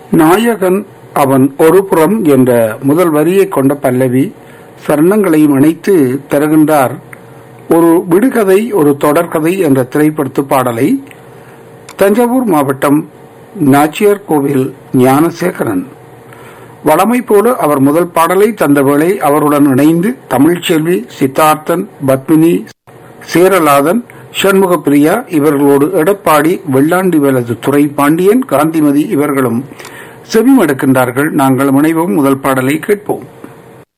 நாயகன் அவன் ஒரு புறம் என்ற முதல் வரியை கொண்ட பல்லவி சரணங்களையும் இணைத்து தருகின்றார் ஒரு விடுகதை ஒரு தொடர்கதை என்ற திரைப்படத்து பாடலை தஞ்சாவூர் மாவட்டம் நாச்சியார் கோவில் ஞானசேகரன் வளமை போல அவர் முதல் பாடலை தந்த வேளை அவருடன் இணைந்து தமிழ்ச்செல்வி சித்தார்த்தன் பத்மினி சேரலாதன் சண்முக பிரியா இவர்களோடு எடப்பாடி வெள்ளாண்டி வேலது துறை பாண்டியன் காந்திமதி இவர்களும் செவிமடுக்கின்றார்கள் நாங்கள் முனைவோம் முதல் பாடலை கேட்போம்